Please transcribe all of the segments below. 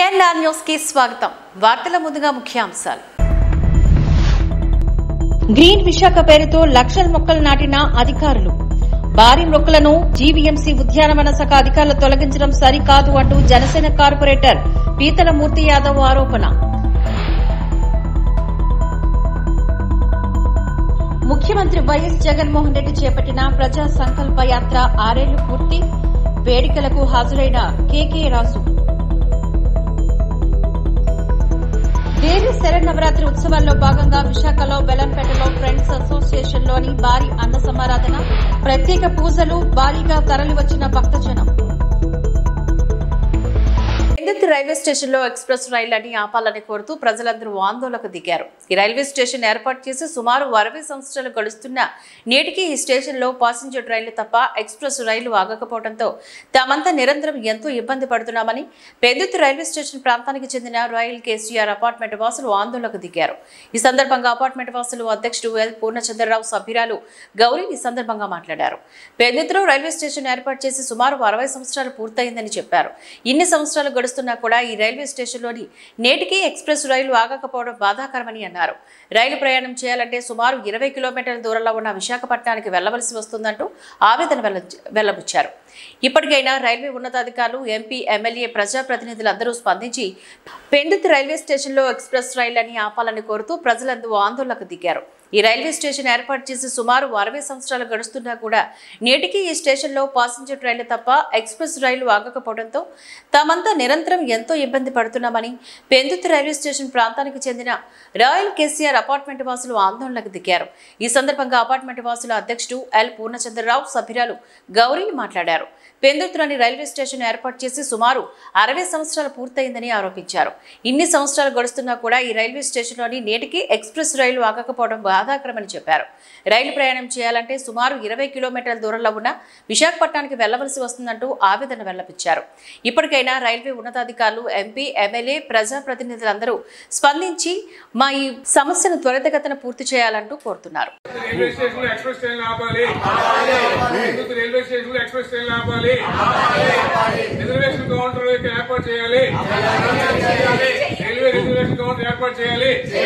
KNR news కి స్వాగతం వార్తల ముందుగా ముఖ్యాంశాలు గ్రీన్ విశాఖ పేరుతో లక్షల మొక్కలు నాటిన అధికారులు భారీ మొక్కలను జీవీఎంసీ ఉద్యానవన శాఖ అధికారులు తొలగించడం సరికాదు అంటూ జనసేన కార్పొరేటర్ పీతల మూర్తి యాదవ్ ఆరోపణ ముఖ్యమంత్రి వైఎస్ జగన్మోహన్ రెడ్డి చేపట్టిన ప్రజా సంకల్ప యాత్ర ఆరేళ్లు పూర్తి వేడుకలకు హాజరైన కేకే రాజు దేవి శరన్నవరాత్రి ఉత్సవాల్లో భాగంగా విశాఖలో బెలంపేటలో ఫ్రెండ్స్ అసోసియేషన్ లోని భారీ అన్న సమారాధన ప్రత్యేక పూజలు భారీగా తరలివచ్చిన భక్తజనం పెందుర్తి రైల్వే స్టేషన్లో ఎక్స్ప్రెస్ రైళ్లని ఆపాలని కోరుతూ ప్రజలందరూ ఆందోళనకు దిగారు ఈ రైల్వే స్టేషన్ ఏర్పాటు చేసి సుమారు అరవై సంవత్సరాలు గడుస్తున్న నేటికి ఈ స్టేషన్లో పాసింజర్ రైళ్లు తప్ప ఎక్స్ప్రెస్ రైళ్లు ఆగకపోవడంతో తామంతా నిరంతరం ఎంతో ఇబ్బంది పడుతున్నామని పెందుర్తి రైల్వే స్టేషన్ ప్రాంతానికి చెందిన రాయల్ కేసీఆర్ అపార్ట్మెంట్ వాసులు ఆందోళనకు దిగారు ఈ సందర్భంగా అపార్ట్మెంట్ వాసులు అధ్యక్షుడు ఎల్ పూర్ణచంద్రరావు సభ్యురాలు గౌరీ ఈ సందర్భంగా మాట్లాడారు పెందుర్తిలో రైల్వే స్టేషన్ ఏర్పాటు చేసి సుమారు అరవై సంవత్సరాలు పూర్తయిందని చెప్పారు ఇన్ని సంవత్సరాలు గడుస్తున్నా కూడా ఈ రైల్వే స్టేషన్లోని నేటికి ఎక్స్ప్రెస్ రైలు ఆగకపోవడం బాధాకరమని అన్నారు రైలు ప్రయాణం చేయాలంటే సుమారు ఇరవై కిలోమీటర్ల దూరంలో ఉన్న విశాఖపట్నానికి వెళ్లవలసి వస్తుందంటూ ఆవేదన వెల్ల వెల్లబుచ్చారు ఇప్పటికైనా రైల్వే ఉన్నతాధికారులు ఎంపీ ఎమ్మెల్యే ప్రజాప్రతినిధులందరూ స్పందించి పెందుతి రైల్వే స్టేషన్లో ఎక్స్ప్రెస్ రైళ్లని ఆపాలని కోరుతూ ప్రజలందరూ ఆందోళనకు దిగారు ఈ రైల్వే స్టేషన్ ఏర్పాటు చేసి సుమారు అరవై సంవత్సరాలు గడుస్తున్నా కూడా నేటికి ఈ స్టేషన్లో పాసింజర్ రైళ్లు తప్ప ఎక్స్ప్రెస్ రైళ్లు ఆగకపోవడంతో తామంతా నిరంతరం ఎంతో ఇబ్బంది పడుతున్నామని పెందుతి రైల్వే స్టేషన్ ప్రాంతానికి చెందిన రాయల్ కేసీఆర్ అపార్ట్మెంట్ వాసులు ఆందోళనకు దిగారు ఈ సందర్భంగా అపార్ట్మెంట్ వాసుల అధ్యక్షుడు ఎల్ పూర్ణచంద్రరావు సభ్యురాలు గౌరీ మాట్లాడారు పెందుర్తిలోని రైల్వే స్టేషన్ ఏర్పాటు చేసి సుమారు అరవై సంవత్సరాలు పూర్తయిందని ఆరోపించారు ఇన్ని సంవత్సరాలు గడుస్తున్నా కూడా ఈ రైల్వే స్టేషన్లోని నేటికి ఎక్స్ప్రెస్ రైలు ఆగకపోవడం బాధాకరమని చెప్పారు రైలు ప్రయాణం చేయాలంటే సుమారు ఇరవై కిలోమీటర్ల దూరంలో ఉన్న విశాఖపట్నానికి వెళ్లవలసి వస్తుందంటూ ఆవేదన వెల్లపించారు ఇప్పటికైనా రైల్వే ఉన్నతాధికారులు ఎంపీ ఎమ్మెల్యే ప్రజాప్రతినిధులందరూ స్పందించి మా ఈ సమస్యను త్వరితగతిన పూర్తి చేయాలంటూ కోరుతున్నారు రైల్వే స్టేషన్ లో ఎక్స్ప్రెస్ ట్రైన్ ఆపాలి విద్యుత్ రైల్వే స్టేషన్ లో ఎక్స్ప్రెస్ ట్రైన్ ఆపాలి రిజర్వేషన్ కౌంటర్ ఏర్పాటు చేయాలి రైల్వే రిజర్వేషన్ కౌంటర్ ఏర్పాటు చేయాలి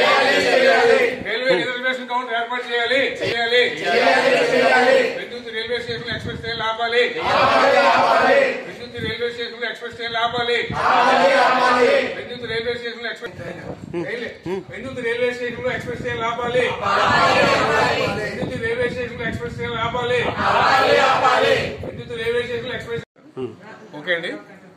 రైల్వే రిజర్వేషన్ కౌంటర్ ఏర్పాటు చేయాలి చేయాలి విద్యుత్ రైల్వే స్టేషన్ లో ఎక్స్ప్రెస్ ట్రైన్ ఆపాలి విద్యుత్ రైల్వే స్టేషన్ లో ఎక్స్ప్రెస్ ట్రైన్ ఆపాలి విద్యుత్ రైల్వే స్టేషన్ లో ఎక్స్ప్రెస్ రైల్వే విద్యుత్ రైల్వే స్టేషన్ లో ఎక్స్ప్రెస్ ట్రైన్ ఆపాలి విద్యుత్ రైల్వే స్టేషన్ లో ఎక్స్ప్రెస్ ట్రైన్ ఆపాలి విద్యుత్ రైల్వే స్టేషన్ లో ఎక్స్ప్రెస్ ఓకే అండి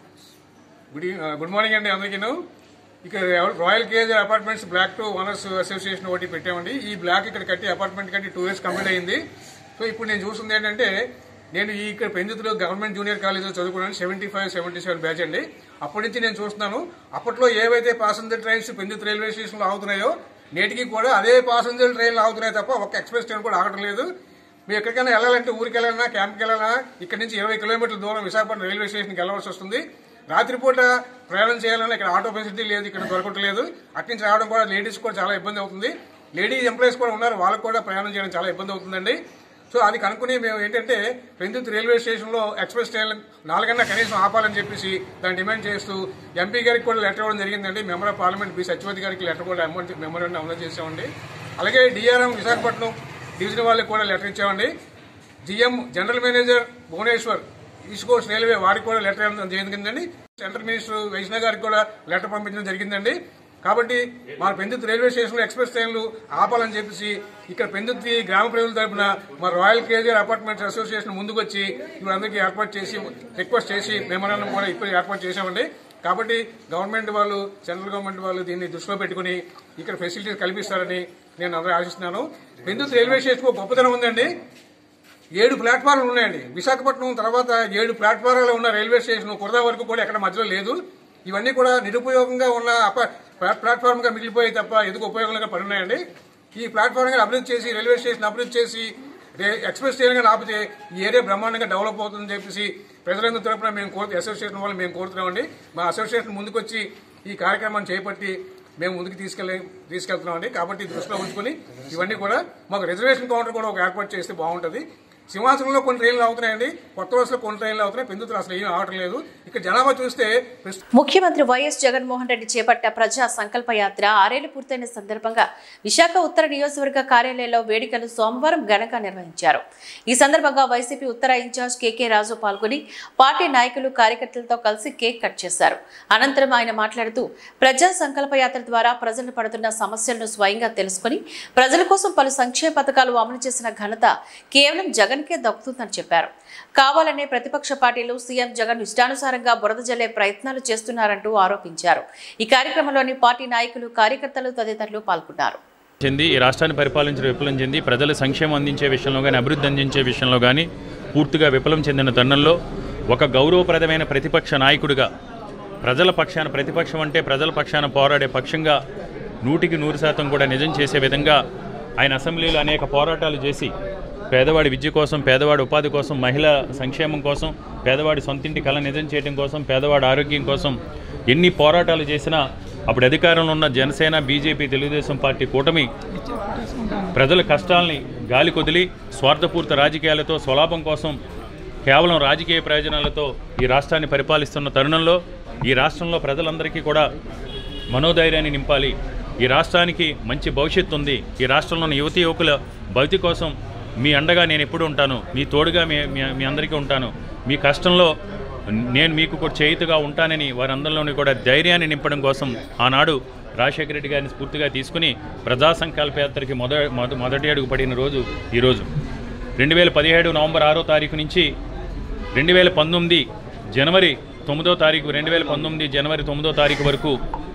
గుడ్ ఈ- గుడ్ మార్నింగ్ అండి అందరికీను ఇక్కడ royal cage apartments block two owners association ఒకటి పెట్టామండి ఈ బ్లాక్ ఇక్కడ కట్టి అపార్ట్మెంట్ కట్టి టూ ఇయర్స్ కంప్లీట్ అయింది సో ఇప్పుడు నేను చూస్తుంది ఏంటంటే నేను ఈ ఇక్కడ పెందుతులో గవర్నమెంట్ జూనియర్ కాలేజీలో చదువుకున్నాను seventy five seventy seven batch అండి అప్పటి నుంచి నేను చూస్తున్నాను అప్పట్లో ఏవైతే ప్యాసింజర్ ట్రైన్స్ పెందుతు రైల్వే స్టేషన్లో ఆగుతున్నాయో నేటికి కూడా అదే ప్యాసింజర్ ట్రైన్లు ఆగుతున్నాయి తప్ప ఒక ఎక్స్ప్రెస్ ట్రైన్ కూడా ఆగడం లేదు మీరు ఎక్కడికైనా వెళ్ళాలంటే ఊరికి వెళ్ళాలన్నా క్యాంప్కి వెళ్ళాలన్నా ఇక్కడ నుంచి ఇరవై కిలోమీటర్ల దూరం విశాఖపట్నం రైల్వే స్టేషన్కి వెళ్ళవలసి వస్తుంది రాత్రిపూట ప్రయాణం చేయాలన్నా ఇక్కడ ఆటో ఫెసిలిటీ లేదు ఇక్కడ దొరకట్లేదు అటు నుంచి రావడం కూడా లేడీస్ కూడా చాలా ఇబ్బంది అవుతుంది లేడీస్ ఎంప్లాయీస్ కూడా ఉన్నారు వాళ్ళకు కూడా ప్రయాణం చేయడం చాలా ఇబ్బంది అవుతుందండి సో అది కనుక్కుని మేము ఏంటంటే పెందుత్ రైల్వే స్టేషన్లో ఎక్స్ప్రెస్ ట్రైన్ నాలుగన్నా కనీసం ఆపాలని చెప్పేసి దాన్ని డిమాండ్ చేస్తూ ఎంపీ గారికి కూడా లెటర్ ఇవ్వడం జరిగిందండి member of parliament B Satyavathi గారికి లెటర్ కూడా అమౌంట్ మెమోరాండం అమలు చేసామండి అలాగే డిఆర్ఎం విశాఖపట్నం డివిజన్ వాళ్ళకి కూడా లెటర్ ఇచ్చామండి GM general manager Bhubaneswar east coast railway వారికి కూడా లెటర్ ఇవ్వడం జరిగిందండి సెంట్రల్ మినిస్టర్ వైష్ణవ్ గారికి కూడా లెటర్ పంపించడం జరిగిందండి కాబట్టి మన పెందుతు రైల్వే స్టేషన్లో ఎక్స్ప్రెస్ ట్రైన్లు ఆపాలని చెప్పేసి ఇక్కడ పెందుతి గ్రామ ప్రజల తరపున మన రాయల్ కేజీఆర్ అపార్ట్మెంట్స్ అసోసియేషన్ ముందుకు వచ్చి వీళ్ళందరికీ ఏర్పాటు చేసి రిక్వెస్ట్ చేసి మెమరాండం కూడా ఇప్పుడు ఏర్పాటు చేశామండి కాబట్టి గవర్నమెంట్ వాళ్ళు సెంట్రల్ గవర్నమెంట్ వాళ్ళు దీన్ని దృష్టిలో పెట్టుకుని ఇక్కడ ఫెసిలిటీస్ కల్పిస్తారని నేను అందరూ ఆశిస్తున్నాను పెందుతు రైల్వే స్టేషన్ గొప్పతనం ఉందండి ఏడు ప్లాట్ఫారాలు ఉన్నాయండి విశాఖపట్నం తర్వాత ఏడు ప్లాట్ఫారాలు ఉన్న రైల్వే స్టేషన్ కురదా వరకు కూడా ఎక్కడ మధ్యలో లేదు ఇవన్నీ కూడా నిరుపయోగంగా ఉన్న అప- ప్లా- ప్లాట్ఫామ్ గా మిగిలిపోయి తప్ప ఎందుకు ఉపయోగంగా పడున్నాయండి ఈ ప్లాట్ఫామ్ గా అభివృద్ధి చేసి రైల్వే స్టేషన్ అభివృద్ధి చేసి రే- ఎక్స్ప్రెస్ ట్రైన్ గా ఆపితే ఈ ఏరియా బ్రహ్మాండంగా డెవలప్ అవుతుందని చెప్పేసి ప్రజలందరి తరపున మేము కోరు అసోసియేషన్ వాళ్ళు మేము కోరుతున్నామండి మా అసోసియేషన్ ముందుకొచ్చి ఈ కార్యక్రమాన్ని చేపట్టి మేము ముందుకు తీసుకెళ్ళి తీసుకెళ్తున్నామండి కాబట్టి దృష్టిలో ఉంచుకుని ఇవన్నీ కూడా మాకు రిజర్వేషన్ కౌంటర్ కూడా ఒక ఏర్పాటు చేస్తే బాగుంటుంది సింహాచలంలో కొన్ని ట్రైన్లు అవుతున్నాయండి కొత్త వలసలో కొన్ని ట్రైన్లు అవుతున్నాయి పెందుతులు అసలు ఏం అవటం లేదు ఇక్కడ జనాభా చూస్తే ప్రస్తుతం ముఖ్యమంత్రి వైఎస్ జగన్మోహన్ రెడ్డి చేపట్ట ప్రజా సంకల్ప యాత్ర ఆరేళ్లు పూర్తయిన సందర్భంగా విశాఖ ఉత్తర నియోజకవర్గ కార్యాలయంలో వేడుకలు సోమవారం ఘనంగా నిర్వహించారు ఈ సందర్భంగా వైసీపీ ఉత్తర ఇన్ఛార్జ్ కేకే రాజు పాల్గొని పార్టీ నాయకులు కార్యకర్తలతో కలిసి కేక్ కట్ చేశారు అనంతరం ఆయన మాట్లాడుతూ ప్రజా సంకల్ప యాత్ర ద్వారా ప్రజలు పడుతున్న సమస్యలను స్వయంగా తెలుసుకుని ప్రజల కోసం పలు సంక్షేమ పథకాలు అమలు చేసిన ఘనత కేవలం జగన్కే దక్కుతుందని చెప్పారు కావాలనే ప్రతిపక్ష పార్టీలు సీఎం జగన్ ఇష్టానుసారంగా బురద జల్లే ప్రయత్నాలు చేస్తున్నారంటూ ఆరోపించారు ఈ కార్యక్రమంలోని పార్టీ నాయకులు కార్యకర్తలు తదితరులు పాల్గొన్నారు చెంది ఈ రాష్ట్రాన్ని పరిపాలించిన విఫలం చెంది ప్రజల సంక్షేమం అందించే విషయంలో కానీ అభివృద్ధి అందించే విషయంలో కానీ పూర్తిగా విఫలం చెందిన తరుణంలో ఒక గౌరవప్రదమైన ప్రతిపక్ష నాయకుడిగా ప్రజల పక్షాన ప్రతిపక్షం అంటే ప్రజల పక్షాన పోరాడే పక్షంగా నూటికి నూరు శాతం కూడా నిజం చేసే విధంగా ఆయన అసెంబ్లీలో అనేక పోరాటాలు చేసి పేదవాడి విద్య కోసం పేదవాడి ఉపాధి కోసం మహిళా సంక్షేమం కోసం పేదవాడి సొంతింటి కళ నిజం చేయడం కోసం పేదవాడి ఆరోగ్యం కోసం ఎన్ని పోరాటాలు చేసినా అప్పుడు అధికారంలో ఉన్న జనసేన బీజేపీ తెలుగుదేశం పార్టీ కూటమి ప్రజల కష్టాల్ని గాలి కొదిలి స్వార్థపూరిత రాజకీయాలతో స్వలాభం కోసం కేవలం రాజకీయ ప్రయోజనాలతో ఈ రాష్ట్రాన్ని పరిపాలిస్తున్న తరుణంలో ఈ రాష్ట్రంలో ప్రజలందరికీ కూడా మనోధైర్యాన్ని నింపాలి ఈ రాష్ట్రానికి మంచి భవిష్యత్తు ఉంది ఈ రాష్ట్రంలోని యువతి యువకుల భవితి కోసం మీ అండగా నేను ఎప్పుడు ఉంటాను మీ తోడుగా మీ మీ- మీ అందరికీ ఉంటాను మీ కష్టంలో నేను మీకు కూడా చేయుతుగా ఉంటానని వారందరిలోని కూడా ధైర్యాన్ని నింపడం కోసం ఆనాడు రాజశేఖర రెడ్డి గారిని స్ఫూర్తిగా తీసుకుని ప్రజా సంకల్ప యాత్రకి మొద మొద మొదటి అడుగు పడిన రోజు ఈరోజు రెండు వేల పదిహేడు నవంబర్ ఆరో తారీఖు నుంచి రెండు వేల పంతొమ్మిది జనవరి తొమ్మిదో తారీఖు రెండు వేల పంతొమ్మిది జనవరి తొమ్మిదో తారీఖు వరకు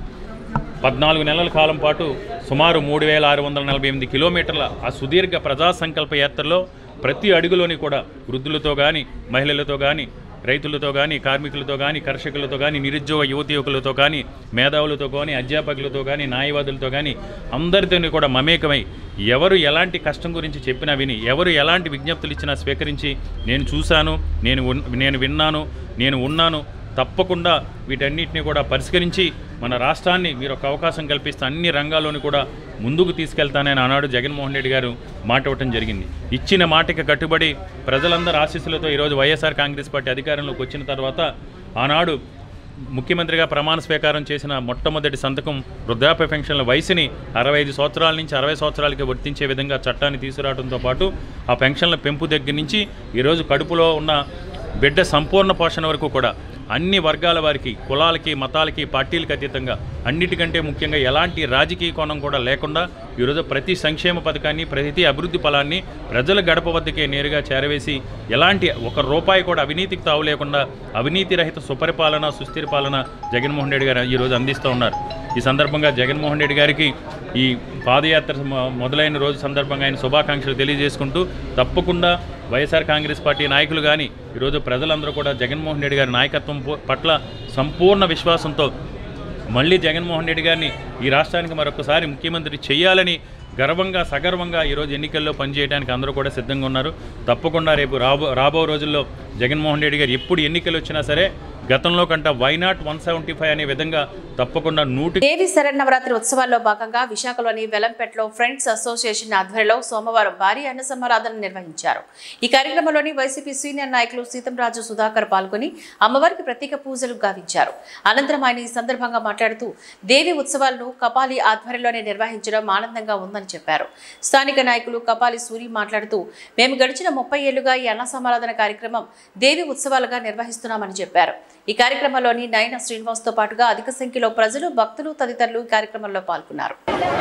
పద్నాలుగు నెలల కాలం పాటు సుమారు మూడు వేల ఆరు వందల నలభై ఎనిమిది కిలోమీటర్ల ఆ సుదీర్ఘ ప్రజా సంకల్ప యాత్రలో ప్రతి అడుగులోని కూడా వృద్ధులతో కానీ మహిళలతో కానీ రైతులతో కానీ కార్మికులతో కానీ కర్షకులతో కానీ నిరుద్యోగ యువతి యువకులతో కానీ మేధావులతో కానీ అధ్యాపకులతో కానీ న్యాయవాదులతో కానీ అందరితోని కూడా మమేకమై ఎవరు ఎలాంటి కష్టం గురించి చెప్పినా విని ఎవరు ఎలాంటి విజ్ఞప్తులు ఇచ్చినా స్వీకరించి నేను చూశాను నేను ఉన్- నేను విన్నాను నేను ఉన్నాను తప్పకుండా వీటన్నిటిని కూడా పరిష్కరించి మన రాష్ట్రాన్ని మీరు ఒక అవకాశం కల్పిస్తే అన్ని రంగాల్లోని కూడా ముందుకు తీసుకెళ్తానని ఆనాడు జగన్మోహన్ రెడ్డి గారు మాట ఇవ్వటం జరిగింది ఇచ్చిన మాటకి కట్టుబడి ప్రజలందరి ఆశీస్సులతో ఈరోజు వైఎస్ఆర్ కాంగ్రెస్ పార్టీ అధికారంలోకి వచ్చిన తర్వాత ఆనాడు ముఖ్యమంత్రిగా ప్రమాణ స్వీకారం చేసిన మొట్టమొదటి సంతకం వృద్ధాప్య పెన్షన్ల వయసుని అరవై ఐదు సంవత్సరాల నుంచి అరవై సంవత్సరాలకి వర్తించే విధంగా చట్టాన్ని తీసుకురావడంతో పాటు ఆ పెన్షన్ల పెంపు దగ్గర నుంచి ఈరోజు కడుపులో ఉన్న బిడ్డ సంపూర్ణ పోషణ వరకు కూడా అన్ని వర్గాల వారికి కులాలకి మతాలకి పార్టీలకు అతీతంగా అన్నిటికంటే ముఖ్యంగా ఎలాంటి రాజకీయ కోణం కూడా లేకుండా ఈరోజు ప్రతి సంక్షేమ పథకాన్ని ప్రతి అభివృద్ధి ఫలాన్ని ప్రజల గడప వద్దకే నేరుగా చేరవేసి ఎలాంటి ఒక రూపాయి కూడా అవినీతికి తావు లేకుండా అవినీతి రహిత సుపరిపాలన సుస్థిర పాలన జగన్మోహన్ రెడ్డి గారు ఈరోజు అందిస్తూ ఉన్నారు ఈ సందర్భంగా జగన్మోహన్ రెడ్డి గారికి ఈ పాదయాత్ర మొ- మొదలైన రోజు సందర్భంగా ఆయన శుభాకాంక్షలు తెలియజేసుకుంటూ తప్పకుండా వైఎస్ఆర్ కాంగ్రెస్ పార్టీ నాయకులు కానీ ఈరోజు ప్రజలందరూ కూడా జగన్మోహన్ రెడ్డి గారి నాయకత్వం పో- పట్ల సంపూర్ణ విశ్వాసంతో మళ్ళీ జగన్మోహన్ రెడ్డి గారిని ఈ రాష్ట్రానికి మరొకసారి ముఖ్యమంత్రి చేయాలని గర్వంగా సగర్వంగా ఈరోజు ఎన్నికల్లో పనిచేయడానికి అందరూ కూడా సిద్ధంగా ఉన్నారు తప్పకుండా రేపు రాబో రాబో రోజుల్లో జగన్మోహన్ రెడ్డి గారు ఎప్పుడు ఎన్నికలు వచ్చినా సరే గతంలో కంటే వైనాట్ వన్ సెవెంటీ ఫైవ్ అనే విధంగా తప్పకుండా నూటి దేవి శరన్నవరాత్రి ఉత్సవాల్లో భాగంగా విశాఖలోని వెలంపేటలో ఫ్రెండ్స్ అసోసియేషన్ ఆధ్వర్యంలో సోమవారం భారీ అన్న సమారాధన నిర్వహించారు ఈ కార్యక్రమంలోని వైసీపీ సీనియర్ నాయకులు సీతంరాజు సుధాకర్ పాల్గొని అమ్మవారికి ప్రత్యేక పూజలు గావించారు అనంతరం ఆయన ఈ సందర్భంగా మాట్లాడుతూ దేవి ఉత్సవాలను కపాలి ఆధ్వర్యంలోనే నిర్వహించడం ఆనందంగా ఉందని చెప్పారు స్థానిక నాయకులు కపాలి సూరి మాట్లాడుతూ మేము గడిచిన ముప్పై ఏళ్లుగా ఈ అన్న సమారాధన కార్యక్రమం దేవి ఉత్సవాలుగా నిర్వహిస్తున్నామని చెప్పారు ఈ కార్యక్రమంలోని నయన శ్రీనివాస్తో పాటుగా అధిక సంఖ్యలో ప్రజలు భక్తులు తదితరులు ఈ కార్యక్రమంలో పాల్గొన్నారు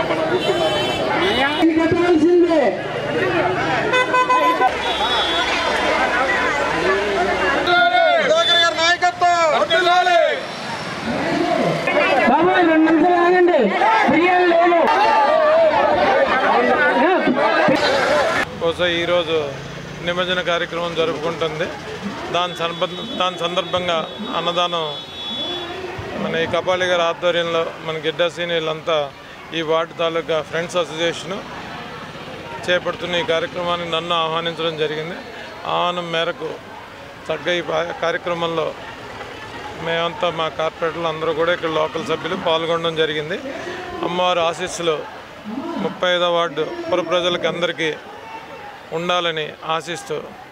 సుధాకర్ గారి నాయకత్వం బాబాయ్ రెండు నిమిషాలు ఆగండి బిర్యానీ లేదు కోసం ఈరోజు నిమజ్జన కార్యక్రమం జరుపుకుంటుంది దాని సంబంధ దాని సందర్భంగా అన్నదానం మన ఈ కపాలి గారి ఆధ్వర్యంలో మన గిడ్డ సీనియర్లంతా ఈ వార్డు తాలూకా ఫ్రెండ్స్ అసోసియేషను చేపడుతున్న ఈ కార్యక్రమానికి నన్ను ఆహ్వానించడం జరిగింది ఆహ్వానం మేరకు చక్కగా ఈ పా- కార్యక్రమంలో మేమంతా మా కార్పొరేటర్లు అందరూ కూడా ఇక్కడ లోకల్ సభ్యులు పాల్గొనడం జరిగింది అమ్మవారి ఆశీస్సులు ముప్పై ఐదో వార్డు పుర ప్రజలకి అందరికీ ఉండాలని ఆశిస్తూ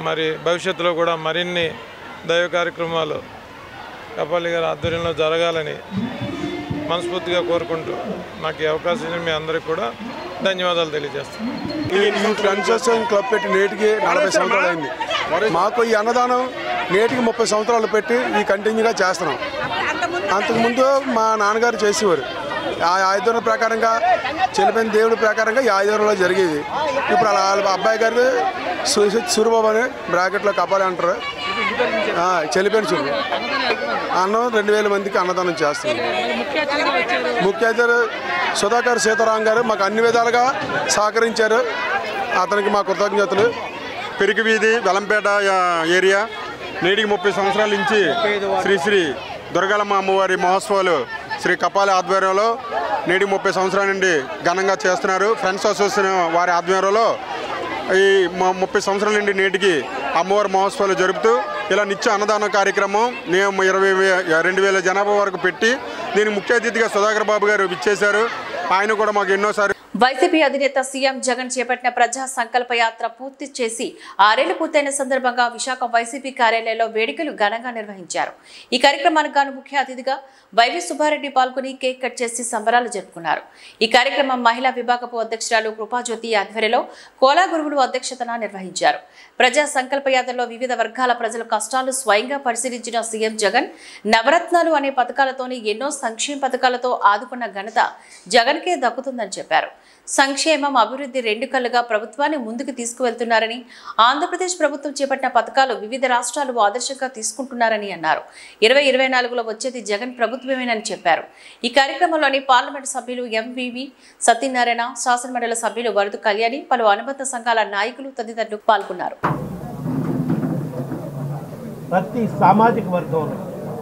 మరి భవిష్యత్తులో కూడా మరిన్ని దైవ కార్యక్రమాలు కపాలి గారి ఆధ్వర్యంలో జరగాలని మనస్ఫూర్తిగా కోరుకుంటూ నాకు ఈ అవకాశం ఇచ్చిన మీ అందరికీ కూడా ధన్యవాదాలు తెలియజేస్తాను ఈ ఈ ఫ్రెండ్స్ అసోసియేషన్ క్లబ్ పెట్టి నేటికి నలభై సంవత్సరాలు అయింది మాకు ఈ అన్నదానం నేటికి ముప్పై సంవత్సరాలు పెట్టి ఈ కంటిన్యూగా చేస్తున్నాం అంతకుముందు మా నాన్నగారు చేసేవారు ఆ ఆయుధం ప్రకారంగా చనిపోయిన దేవుడి ప్రకారంగా ఈ ఆయుధంలో జరిగేది ఇప్పుడు అలా వాళ్ళ అబ్బాయి గారి సూరిబాబు అని బ్రాకెట్లో కపాలి అంటారు ఆ, చనిపోయిన సూరు అన్నం రెండు వేల మందికి అన్నదానం చేస్తున్నాం ముఖ్య అతిథి సుధాకర్ సీతారాం గారు మాకు అన్ని విధాలుగా సహకరించారు అతనికి మా కృతజ్ఞతలు పెరుగు వీధి వెలంపేట ఆ, ఏరియా నేటికి ముప్పై సంవత్సరాల నుంచి శ్రీ శ్రీ దుర్గలమ్మ అమ్మవారి మహోత్సవాలు శ్రీ కపాలి ఆధ్వర్యంలో నేటికి ముప్పై సంవత్సరాల నుండి ఘనంగా చేస్తున్నారు ఫ్రెండ్స్ అసోసియేషన్ వారి ఆధ్వర్యంలో ఈ మ- ముప్పై సంవత్సరాల నుండి నేటికి అమ్మవారి మహోత్సవాలు జరుపుతూ ఇలా నిత్య అన్నదాన కార్యక్రమం మేము ఇరవై వే- రెండు వేల జనాభా వరకు పెట్టి దీనికి ముఖ్య అతిథిగా సుధాకర్ బాబు గారు విచ్చేశారు ఆయన కూడా మాకు ఎన్నోసార్లు వైసీపీ అధినేత సీఎం జగన్ చేపట్టిన ప్రజా సంకల్ప యాత్ర పూర్తి చేసి ఆరేళ్లు పూర్తయిన సందర్భంగా విశాఖ వైసీపీ కార్యాలయంలో వేడుకలు ఘనంగా నిర్వహించారు ఈ కార్యక్రమానికి గాను ముఖ్య అతిథిగా వైవి సుబ్బారెడ్డి పాల్గొని కేక్ కట్ చేసి సంబరాలు జరుపుకున్నారు ఈ కార్యక్రమం మహిళా విభాగపు అధ్యక్షురాలు కృపాజ్యోతి ఆధ్వర్యంలో కోలా గురువులు అధ్యక్షతన నిర్వహించారు ప్రజా సంకల్ప యాత్రలో వివిధ వర్గాల ప్రజల కష్టాలు స్వయంగా పరిశీలించిన సీఎం జగన్ నవరత్నాలు అనే పథకాలతోని ఎన్నో సంక్షేమ పథకాలతో ఆదుకున్న ఘనత జగన్కే దక్కుతుందని చెప్పారు సంక్షేమం అభివృద్ధి రెండు కళ్ళుగా ప్రభుత్వాన్ని ముందుకు తీసుకువెళ్తున్నారని ఆంధ్రప్రదేశ్ ప్రభుత్వం చేపట్టిన పథకాలు వివిధ రాష్ట్రాలు ఆదర్శంగా తీసుకుంటున్నారని అన్నారు ఇరవై ఇరవై నాలుగులో వచ్చేది జగన్ ప్రభుత్వమేనని చెప్పారు ఈ కార్యక్రమంలోని పార్లమెంటు సభ్యులు ఎంవివి సత్యనారాయణ శాసనమండలి సభ్యులు వరదు కళ్యాణి పలు అనుబంధ సంఘాల నాయకులు తదితరులు పాల్గొన్నారు ప్రతి సామాజిక వర్గంలో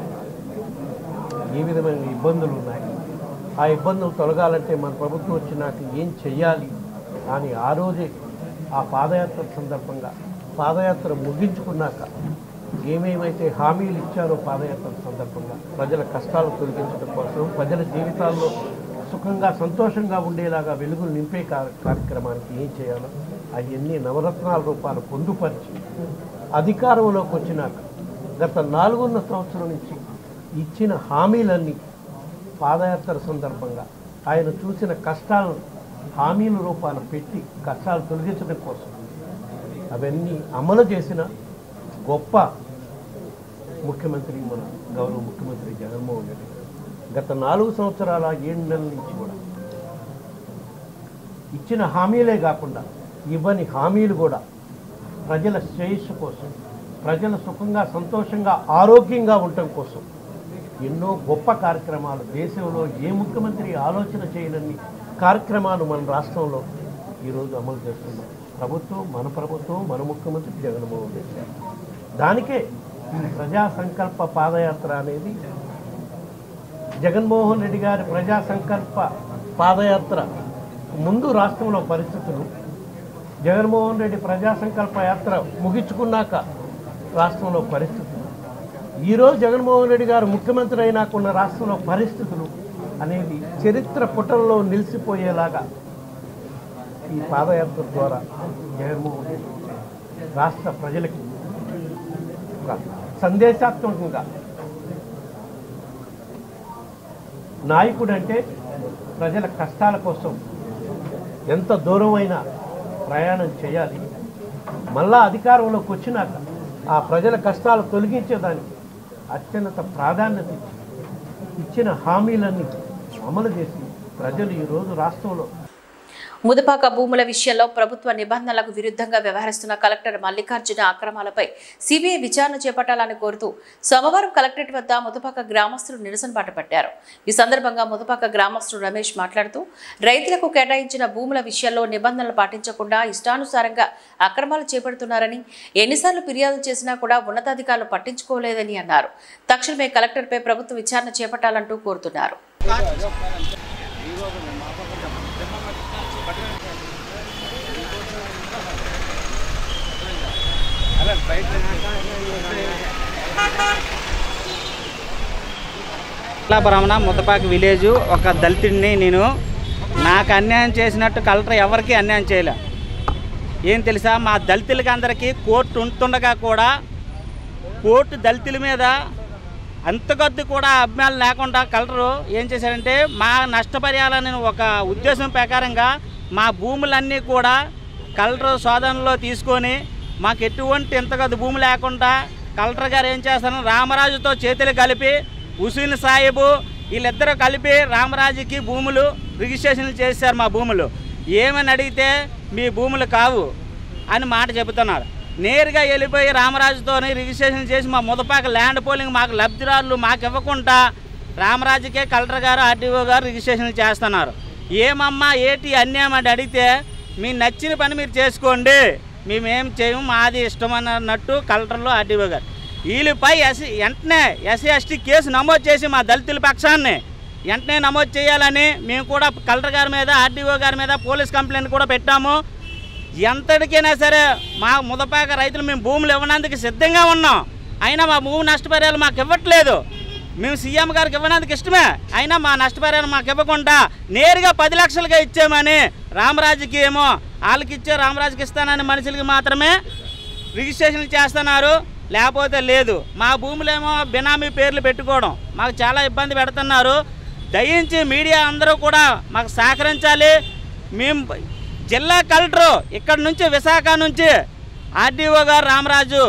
ఏ విధమైన ఇబ్బందులు ఉన్నాయి ఆ ఇబ్బందులు తొలగాలంటే మన ప్రభుత్వం వచ్చినాక ఏం చెయ్యాలి అని ఆ రోజే ఆ పాదయాత్ర సందర్భంగా పాదయాత్ర ముగించుకున్నాక ఏమేమైతే హామీలు ఇచ్చారో పాదయాత్ర సందర్భంగా ప్రజల కష్టాలు తొలగించడం కోసం ప్రజల జీవితాల్లో సుఖంగా సంతోషంగా ఉండేలాగా వెలుగులు నింపే కా- కార్యక్రమానికి ఏం చేయాలో అవన్నీ నవరత్నాల రూపాలు పొందుపరిచి అధికారంలోకి వచ్చినాక గత నాలుగున్నర సంవత్సరం నుంచి ఇచ్చిన హామీలన్నీ పాదయాత్ర సందర్భంగా ఆయన చూసిన కష్టాలను హామీల రూపాన పెట్టి కష్టాలు తొలగించడం కోసం అవన్నీ అమలు చేసిన గొప్ప ముఖ్యమంత్రి మన గౌరవ ముఖ్యమంత్రి జగన్మోహన్ రెడ్డి గారు. గత నాలుగు సంవత్సరాల ఏడు నెలల నుంచి కూడా ఇచ్చిన హామీలే కాకుండా ఇవ్వని హామీలు కూడా ప్రజల శ్రేయస్సు కోసం ప్రజలు సుఖంగా సంతోషంగా ఆరోగ్యంగా ఉండటం కోసం ఎన్నో గొప్ప కార్యక్రమాలు దేశంలో ఏ ముఖ్యమంత్రి ఆలోచన చేయనన్ని కార్యక్రమాలు మన రాష్ట్రంలో ఈరోజు అమలు చేస్తున్నాం ప్రభుత్వం మన ప్రభుత్వం మన ముఖ్యమంత్రి జగన్మోహన్ రెడ్డి గారు దానికే ఈ ప్రజా సంకల్ప పాదయాత్ర అనేది జగన్మోహన్ రెడ్డి గారి ప్రజా సంకల్ప పాదయాత్ర ముందు రాష్ట్రంలో పరిస్థితులు జగన్మోహన్ రెడ్డి ప్రజా సంకల్ప యాత్ర ముగించుకున్నాక రాష్ట్రంలో పరిస్థితులు ఈరోజు జగన్మోహన్ రెడ్డి గారు ముఖ్యమంత్రి అయినాకున్న రాష్ట్రంలో పరిస్థితులు అనేది చరిత్ర పుటల్లో నిలిచిపోయేలాగా ఈ పాదయాత్ర ద్వారా జగన్మోహన్ రెడ్డి రాష్ట్ర ప్రజలకి ఒక సందేశాత్మకంగా నాయకుడు అంటే ప్రజల కష్టాల కోసం ఎంత దూరమైనా ప్రయాణం చేయాలి మళ్ళా అధికారంలోకి వచ్చినాక ఆ ప్రజల కష్టాలు తొలగించేదానికి అత్యున్నత ప్రాధాన్యత ఇచ్చి ఇచ్చిన హామీలన్నీ అమలు చేసి ప్రజలు ఈరోజు రాష్ట్రంలో ముదపాక భూముల విషయంలో ప్రభుత్వ నిబంధనలకు విరుద్ధంగా వ్యవహరిస్తున్న కలెక్టర్ మల్లికార్జున అక్రమాలపై సిబిఐ విచారణ చేపట్టాలని కోరుతూ సోమవారం కలెక్టరేట్ వద్ద ముదపాక గ్రామస్తులు నిరసన పట్టబట్టారు ఈ సందర్భంగా ముదపాక గ్రామస్తుడు రమేష్ మాట్లాడుతూ రైతులకు కేటాయించిన భూముల విషయంలో నిబంధనలు పాటించకుండా ఇష్టానుసారంగా అక్రమాలు చేపడుతున్నారని ఎన్నిసార్లు ఫిర్యాదు చేసినా కూడా ఉన్నతాధికారులు పట్టించుకోలేదని అన్నారు తక్షణమే కలెక్టర్పై ప్రభుత్వ విచారణ చేపట్టాలంటూ కోరుతున్నారు బ్రహ్మణ ముద్దపాక విలేజ్ ఒక దళితుడిని నేను నాకు అన్యాయం చేసినట్టు కలెక్టర్ ఎవరికి అన్యాయం చేయలే ఏం తెలుసా మా దళితులకి అందరికీ కోర్టు ఉంటుండగా కూడా కోర్టు దళితుల మీద అంతకొద్ది కూడా అభిమానులు లేకుండా కలరు ఏం చేశారంటే మా నష్టపరిహారాన్ని ఒక ఉద్దేశం ప్రకారంగా మా భూములన్నీ కూడా కలెక్టర్ శోధనలో తీసుకొని మాకు ఎటువంటి ఇంతకొద్ది భూమి లేకుండా కలెక్టర్ గారు ఏం చేస్తారు రామరాజుతో చేతులు కలిపి హుసీన్ సాహిబు వీళ్ళిద్దరూ కలిపి రామరాజుకి భూములు రిజిస్ట్రేషన్లు చేశారు మా భూములు ఏమని అడిగితే మీ భూములు కావు అని మాట చెబుతున్నారు నేరుగా వెళ్ళిపోయి రామరాజుతో రిజిస్ట్రేషన్ చేసి మా ముదపాక ల్యాండ్ పోలింగ్ మాకు లబ్ధిదారులు మాకు ఇవ్వకుండా రామరాజుకే కలెక్టర్ గారు ఆర్డీఓ గారు రిజిస్ట్రేషన్ చేస్తున్నారు ఏమమ్మా ఏటి అన్యాయం అని అడిగితే మీ నచ్చిన పని మీరు చేసుకోండి మేమేం చేయము మాది ఇష్టం అన్నట్టు కలెక్టర్లు ఆర్డీఓ గారు వీళ్ళపై ఎస్సీ వెంటనే ఎస్సీ ఎస్టీ కేసు నమోదు చేసి మా దళితుల పక్షాన్ని వెంటనే నమోదు చేయాలని మేము కూడా కలెక్టర్ గారి మీద ఆర్డీఓ గారి మీద పోలీస్ కంప్లైంట్ కూడా పెట్టాము ఎంతటికైనా సరే మా ముదపాక రైతులు మేము భూములు ఇవ్వడానికి సిద్ధంగా ఉన్నాం అయినా మా భూమి నష్టపరిహారాలు మాకు ఇవ్వట్లేదు మేము సీఎం గారికి ఇవ్వడానికి ఇష్టమే అయినా మా నష్టపరిహారం మాకు ఇవ్వకుండా నేరుగా పది లక్షలుగా ఇచ్చామని రామరాజుకి ఏమో వాళ్ళకి ఇచ్చే రామరాజుకి ఇస్తానని మనుషులకి మాత్రమే రిజిస్ట్రేషన్ చేస్తున్నారు లేకపోతే లేదు మా భూములేమో బినామీ పేర్లు పెట్టుకోవడం మాకు చాలా ఇబ్బంది పెడుతున్నారు దయించి మీడియా అందరూ కూడా మాకు సహకరించాలి మేము జిల్లా కలెక్టరు ఇక్కడ నుంచి విశాఖ నుంచి ఆర్డీఓ గారు రామరాజు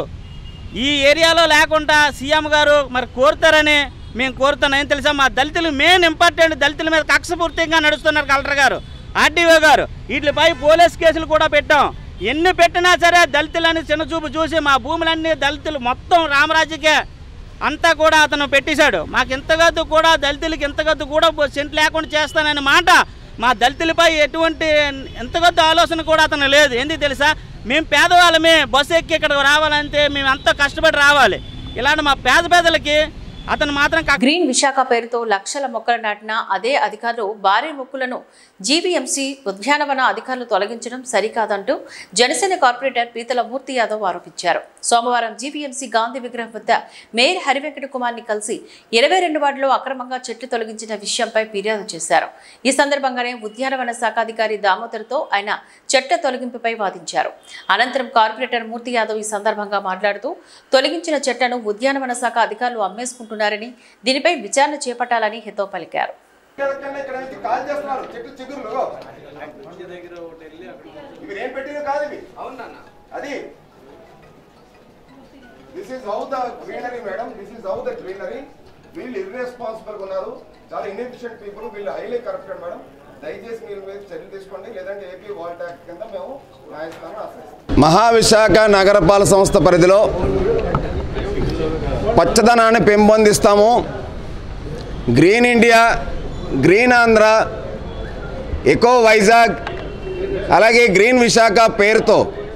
ఈ ఏరియాలో లేకుండా సీఎం గారు మరి కోరుతారని మేము కోరుతున్నాం ఏం తెలుసా మా దళితులు మెయిన్ ఇంపార్టెంట్ దళితుల మీద కక్షపూర్తిగా నడుస్తున్నారు కలెక్టర్ గారు ఆర్డీఓ గారు వీటిపై పోలీస్ కేసులు కూడా పెట్టాం ఎన్ని పెట్టినా సరే దళితులని చిన్నచూపు చూసి మా భూములన్నీ దళితులు మొత్తం రామరాజుకే అంతా కూడా అతను పెట్టేశాడు మాకు ఇంతగద్దు కూడా దళితులకి ఇంతగద్దు కూడా సెంట్ లేకుండా చేస్తానని మాట మా దళితులపై ఎటువంటి ఇంతగద్దు ఆలోచన కూడా అతను లేదు ఎందుకు తెలుసా మేము పేదవాళ్ళమే బస్సు ఎక్కి ఇక్కడికి రావాలంటే మేము ఎంతో కష్టపడి రావాలి ఇలాంటి మా పేద పేదలకి అతను మాత్రం క- గ్రీన్ విశాఖ పేరుతో లక్షల మొక్కలు నాటిన అదే అధికారులు భారీ మొక్కులను జీవీఎంసీ ఉద్యానవన అధికారులు తొలగించడం సరికాదంటూ జనసేన కార్పొరేటర్ పీతల మూర్తి యాదవ్ ఆరోపించారు సోమవారం జీవీఎంసీ గాంధీ విగ్రహం వద్ద మేయర్ హరివెంకట కుమార్ని కలిసి ఇరవై రెండు వార్డులో అక్రమంగా చెట్లు తొలగించిన విషయంపై ఫిర్యాదు చేశారు ఈ సందర్భంగానే ఉద్యానవన శాఖ అధికారి దామోదర్తో ఆయన చెట్ల తొలగింపుపై వాదించారు అనంతరం కార్పొరేటర్ మూర్తి యాదవ్ ఈ సందర్భంగా మాట్లాడుతూ తొలగించిన చెట్లను ఉద్యానవన శాఖ అధికారులు అమ్మేసుకుంటున్నారని దీనిపై విచారణ చేపట్టాలని హితో పలికారు కాల్ చేస్తున్నారు చెట్టు చిగురులు ఇవి నేను పెట్టినవి కాదు ఇవి అది this is how the greenery madam this is how the greenery వీళ్ళు ఇర్రెస్పాన్సిబుల్ ఉన్నారు చాలా ఇన్ఎఫిషియెంట్ పీపుల్ వీళ్ళు హైలీ కరప్టెడ్ మేడం దయచేసి మీరు మీద చర్యలు తీసుకోండి లేదంటే ఏపీ వాల్ యాక్ట్ కింద మేము న్యాయస్థానం ఆశ్రయిస్తాం మహావిశాఖ నగరపాలక సంస్థ పరిధిలో పచ్చదనాన్ని పెంపొందిస్తాము green India green Andhra eco Vizag అలాగే గ్రీన్ విశాఖ పేరుతో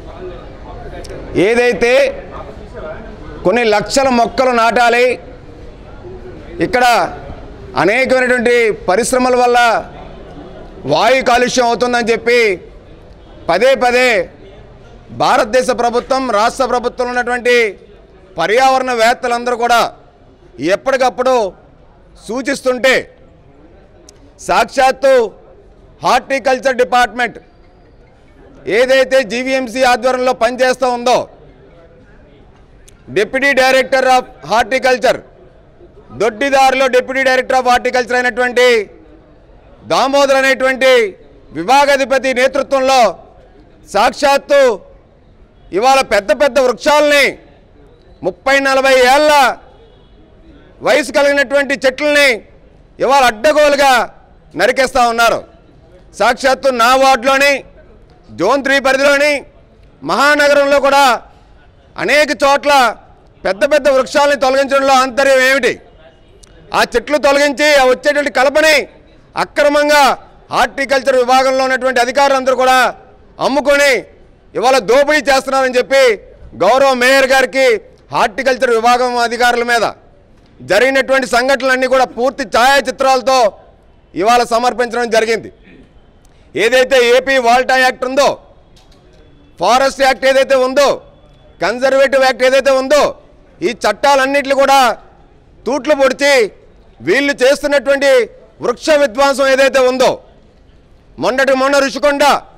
ఏదైతే కొన్ని లక్షల మొక్కలు నాటాలి ఇక్కడ అనేకమైనటువంటి పరిశ్రమల వల్ల వాయు కాలుష్యం అవుతుందని చెప్పి పదే పదే భారతదేశ ప్రభుత్వం రాష్ట్ర ప్రభుత్వంలో ఉన్నటువంటి పర్యావరణ వేత్తలందరూ కూడా ఎప్పటికప్పుడు సూచిస్తుంటే సాక్షాత్తు హార్టికల్చర్ డిపార్ట్మెంట్ ఏదైతే జీవీఎంసీ ఆధ్వర్యంలో పనిచేస్తూ ఉందో డిప్యూటీ డైరెక్టర్ ఆఫ్ హార్టికల్చర్ దొడ్డిదారిలో డిప్యూటీ డైరెక్టర్ ఆఫ్ హార్టికల్చర్ అయినటువంటి దామోదర్ అనేటువంటి విభాగాధిపతి నేతృత్వంలో సాక్షాత్తు ఇవాళ పెద్ద పెద్ద వృక్షాలని ముప్పై నలభై ఏళ్ళ వయసు కలిగినటువంటి చెట్లని ఇవాళ అడ్డగోలుగా నరికేస్తూ ఉన్నారు సాక్షాత్తు నా వార్డులోని జోన్ త్రీ పరిధిలోని మహానగరంలో కూడా అనేక చోట్ల పెద్ద పెద్ద వృక్షాలని తొలగించడంలో ఆంతర్యం ఏమిటి ఆ చెట్లు తొలగించి ఆ వచ్చేటువంటి కలపని అక్రమంగా హార్టికల్చర్ విభాగంలో ఉన్నటువంటి అధికారులందరూ కూడా అమ్ముకొని ఇవాళ దోపిడీ చేస్తున్నారని చెప్పి గౌరవ మేయర్ గారికి హార్టికల్చర్ విభాగం అధికారుల మీద జరిగినటువంటి సంఘటనలన్నీ కూడా పూర్తి ఛాయాచిత్రాలతో ఇవాళ సమర్పించడం జరిగింది ఏదైతే ఏపీ వాల్టా యాక్ట్ ఉందో ఫారెస్ట్ యాక్ట్ ఏదైతే ఉందో కన్జర్వేటివ్ యాక్ట్ ఏదైతే ఉందో ఈ చట్టాలన్నింటినీ కూడా తూట్లు పొడిచి వీళ్ళు చేస్తున్నటువంటి వృక్ష విధ్వంసం ఏదైతే ఉందో మొన్నటి మొన్న ఋషికొండ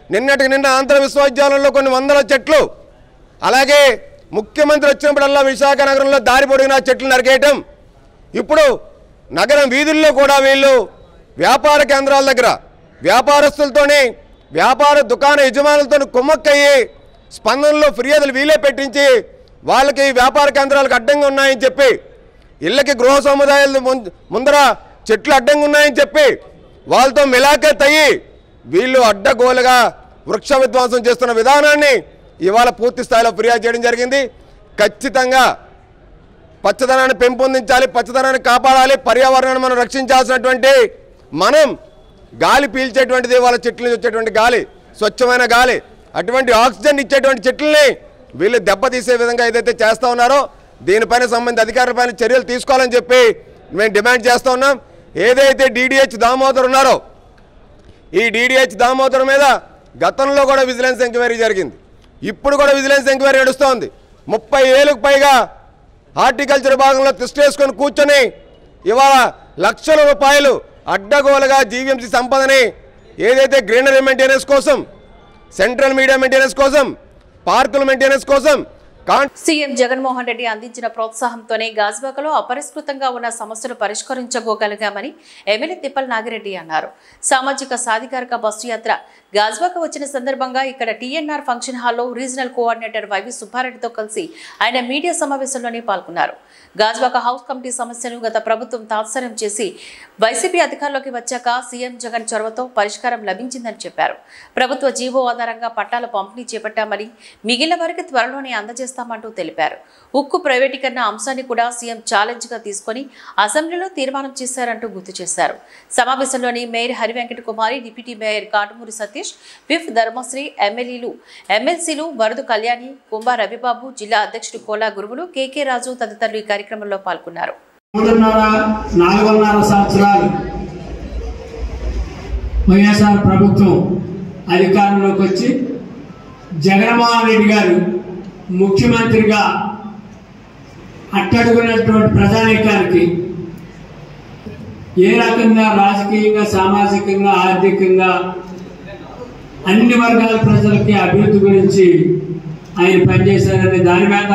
నిన్నటికి నిన్న ఆంధ్ర విశ్వవిద్యాలయంలో కొన్ని వందల చెట్లు అలాగే ముఖ్యమంత్రి వచ్చినప్పుడల్లా విశాఖ నగరంలో దారి పొడిగిన చెట్లు నరికేయటం ఇప్పుడు నగరం వీధుల్లో కూడా వీళ్ళు వ్యాపార కేంద్రాల దగ్గర వ్యాపారస్తులతోని వ్యాపార దుకాణ యజమానులతో కుమ్మక్కయ్యి స్పందనలో ఫిర్యాదులు వీలే పెట్టించి వాళ్ళకి వ్యాపార కేంద్రాలకు అడ్డంగా ఉన్నాయని చెప్పి ఇళ్ళకి గృహ సముదాయాల ముం- ముందర చెట్లు అడ్డంగా ఉన్నాయని చెప్పి వాళ్ళతో మిలాఖత్ అయ్యి వీళ్ళు అడ్డగోలుగా వృక్ష విధ్వంసం చేస్తున్న విధానాన్ని ఇవాళ పూర్తి స్థాయిలో ఫిర్యాదు చేయడం జరిగింది ఖచ్చితంగా పచ్చదనాన్ని పెంపొందించాలి పచ్చదనాన్ని కాపాడాలి పర్యావరణాన్ని మనం రక్షించాల్సినటువంటి మనం గాలి పీల్చేటువంటిది వాళ్ళ చెట్ల నుంచి వచ్చేటువంటి గాలి స్వచ్ఛమైన గాలి అటువంటి ఆక్సిజన్ ఇచ్చేటువంటి చెట్లని వీళ్ళు దెబ్బతీసే విధంగా ఏదైతే చేస్తూ ఉన్నారో దీనిపైన సంబంధిత అధికారులపైన చర్యలు తీసుకోవాలని చెప్పి మేము డిమాండ్ చేస్తూ ఉన్నాం ఏదైతే డీడీహెచ్ దామోదర్ ఉన్నారో ఈ డీడీహెచ్ దామోదర్ మీద గతంలో కూడా విజిలెన్స్ ఎంక్వైరీ జరిగింది ఇప్పుడు కూడా విజిలెన్స్ ఎంక్వైరీ నడుస్తోంది ముప్పై ఏళ్ళకు పైగా హార్టికల్చర్ భాగంలో తిష్టేసుకొని కూర్చొని ఇవాళ లక్షల రూపాయలు అడ్డగోలుగా జీవీఎంసీ సంపదని ఏదైతే గ్రీనరీ మెయింటెనెన్స్ కోసం సెంట్రల్ మీడియా మెయింటెనెన్స్ కోసం పార్కుల మెయింటెనెన్స్ కోసం కాన్ సీఎం జగన్మోహన్ రెడ్డి అందించిన ప్రోత్సాహంతోనే గాజువాకలో అపరిష్కృతంగా ఉన్న సమస్యలు పరిష్కరించుకోగలిగామని ఎమ్మెల్యే తిప్పల్ నాగిరెడ్డి అన్నారు సామాజిక సాధికారిక బస్సు యాత్ర గాజువాక వచ్చిన సందర్భంగా ఇక్కడ టీఎన్ఆర్ ఫంక్షన్ హాల్లో రీజనల్ కోఆర్డినేటర్ వైవి సుబ్బారెడ్డితో కలిసి ఆయన మీడియా సమావేశంలోనే పాల్గొన్నారు గాజువాక హౌస్ కమిటీ సమస్యను గత ప్రభుత్వం తాత్సర్యం చేసి వైసీపీ అధికారంలోకి వచ్చాక సీఎం జగన్ చొరవతో పరిష్కారం లభించిందని చెప్పారు ప్రభుత్వ జీవో ఆధారంగా పట్టాల పంపిణీ చేపట్టామని మిగిలిన వారికి త్వరలోనే అందజేస్తామంటూ తెలిపారు ఉక్కు ప్రైవేటీకరణ అంశాన్ని కూడా సీఎం ఛాలెంజ్ గా తీసుకొని అసెంబ్లీలో తీర్మానం చేశారంటూ గుర్తు చేశారు సమావేశంలోని mayor Harivenkata Kumari deputy mayor Katumuri Satish whip Dharmasri ఎమ్మెల్యేలు ఎమ్మెల్సీలు వరదు కళ్యాణి కుంభ రవిబాబు జిల్లా అధ్యక్షుడు కోలా గురువులు కేకే రాజు తదితరులు ఈ కార్యక్రమంలో పాల్గొన్నారు మూడున్నర నాలుగున్నర సంవత్సరాలు వైఎస్ఆర్ ప్రభుత్వం అధికారంలోకి వచ్చి జగన్మోహన్ రెడ్డి గారు ముఖ్యమంత్రిగా అట్టడుగునటువంటి ప్రజానీకానికి ఏ రకంగా రాజకీయంగా సామాజికంగా ఆర్థికంగా అన్ని వర్గాల ప్రజలకి అభివృద్ధి గురించి ఆయన పనిచేశారనే దాని మీద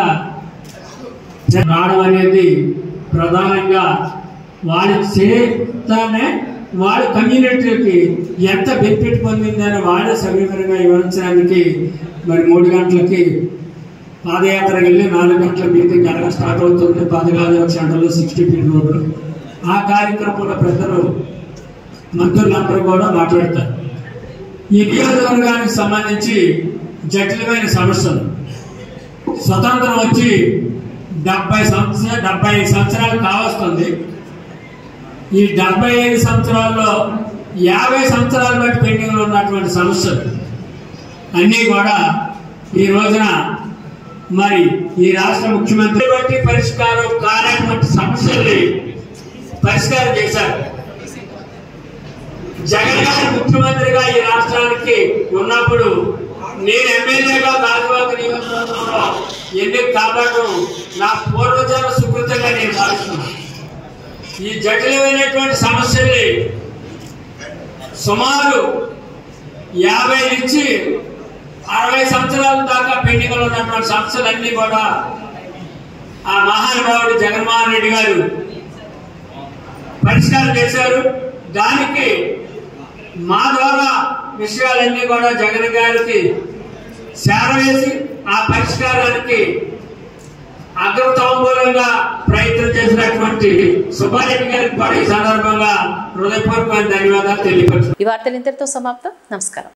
రావడం అనేది ప్రధానంగా వాళ్ళ చేతనే వాళ్ళ కమ్యూనిటీకి ఎంత బెనిఫిట్ పొందిందని వాళ్ళే సవివరంగా వివరించడానికి మరి మూడు గంటలకి పాదయాత్ర వెళ్ళి నాలుగు గంటల మీటింగ్ అడగ స్టార్ట్ అవుతుంది పదగాదేవ సెంటర్లో సిక్స్టీ ఫీట్ రోడ్డు ఆ కార్యక్రమంలో పెద్దలు మంత్రులందరూ కూడా మాట్లాడతారు ఈ నియోజకవర్గానికి సంబంధించి జటిలమైన సమస్యలు స్వతంత్రం వచ్చి డెబ్బై సంవత్సరాలు డెబ్బై ఐదు సంవత్సరాలు కావస్తుంది ఈ డెబ్బై ఐదు సంవత్సరాల్లో యాభై సంవత్సరాలు బట్టి పెండింగ్లో ఉన్నటువంటి సమస్యలు అన్నీ కూడా ఈ రోజున మరి ఈ రాష్ట్ర ముఖ్యమంత్రి బట్టి పరిష్కారం కానటువంటి సమస్యల్ని పరిష్కారం చేశారు జగన్ గారు ముఖ్యమంత్రిగా ఈ రాష్ట్రానికి ఉన్నప్పుడు నేను ఎమ్మెల్యేగా గాజువాక నియోజకవర్గంలో ఎన్నిక కాపాడడం నా పూర్వజన్మ సుకృతంగా నేను భావిస్తున్నాను ఈ జటిలమైనటువంటి సమస్యల్ని సుమారు యాభై నుంచి అరవై సంవత్సరాల దాకా పెండింగ్లో ఉన్నటువంటి సమస్యలన్నీ కూడా ఆ మహానుభావుడు జగన్మోహన్ రెడ్డి గారు పరిష్కారం చేశారు దానికి మా ద్వారా విషయాలన్నీ కూడా జగన్ గారికి చేరవేసి ఆ పరిష్కారానికి అగ్రతాంబూలంగా ప్రయత్నం చేసినటువంటి సుబ్బారెడ్డి గారికి కూడా ఈ సందర్భంగా హృదయపూర్వకమైన ధన్యవాదాలు తెలియపరుచున్నాను ఈ వార్తలు ఇంతటితో సమాప్తం నమస్కారం